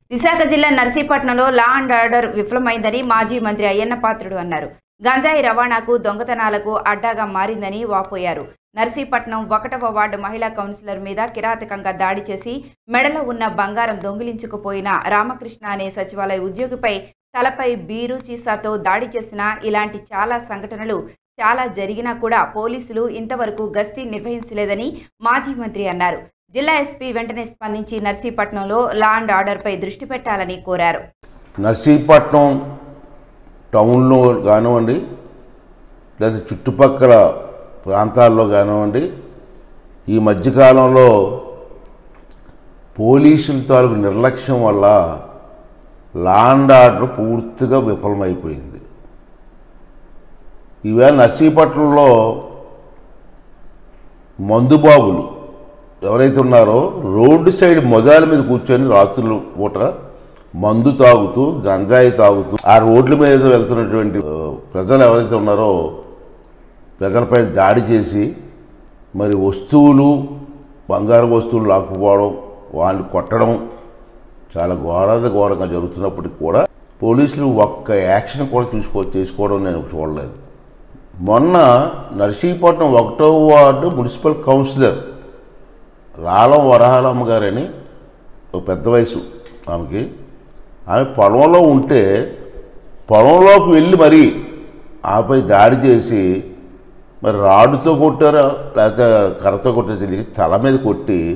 విశాఖ జిల్లా నర్సీపట్నంలో law and order విఫలమైందని మాజీ మంత్రి అయ్యన్న పాత్రుడు అన్నారు గంజాయి రవాణాకు దొంగతనాలకు అడ్డాగా మారిందని వాపోయారు నర్సీపట్నం ఒకటవ వార్డు మహిళా కౌన్సిలర్ మీద కిరాతకంగా దాడి చేసి మెడలో ఉన్న బంగారం దొంగిలించుకుపోయిన రామకృష్ణ అనే సచివాలయ ఉద్యోగిపై తలపై బీరు చీసాతో దాడి చేసిన ఇలాంటి చాలా సంఘటనలు చాలా జరిగినా కూడా పోలీసులు ఇంతవరకు గస్తీ నిర్వహించలేదని మాజీ మంత్రి అన్నారు జిల్లా ఎస్పీ వెంటనే స్పందించి నర్సీపట్నంలో లా అండ్ ఆర్డర్పై దృష్టి పెట్టాలని కోరారు నర్సీపట్నం టౌన్లో కానివ్వండి లేదా చుట్టుపక్కల ప్రాంతాల్లో కానివ్వండి ఈ మధ్యకాలంలో పోలీసుల తాలూకు నిర్లక్ష్యం వల్ల లా అండ్ ఆర్డర్ పూర్తిగా విఫలమైపోయింది ఈవేళ నర్సీపట్నంలో మందుబాబులు ఎవరైతే ఉన్నారో రోడ్డు సైడ్ మొదల మీద కూర్చొని రాత్రులు పూట మందు తాగుతూ గంజాయి తాగుతూ ఆ రోడ్ల మీద వెళ్తున్నటువంటి ఆ, ప్రజలు ఎవరైతే ఉన్నారో ప్రజలపై దాడి చేసి మరి వస్తువులు బంగారు వస్తువులు లాక్కుపోవడం వాళ్ళు కొట్టడం చాలా ఘోరాద ఘోరంగా జరుగుతున్నప్పటికి కూడా పోలీసులు ఒక్క యాక్షన్ కూడా చూసుకో చేసుకోవడం నేను చూడలేదు మొన్న నర్సీపట్నం ఒకటో ward municipal councillor Ralam Varahalamma గారని ఒక పెద్ద వయసు ఆమెకి ఆమె పొలంలో ఉంటే పొలంలోకి వెళ్ళి మరి ఆపై దాడి చేసి మరి రాడుతో కొట్టారా లేకపోతే కర్రతో కొట్టారో తెలియదు తల మీద కొట్టి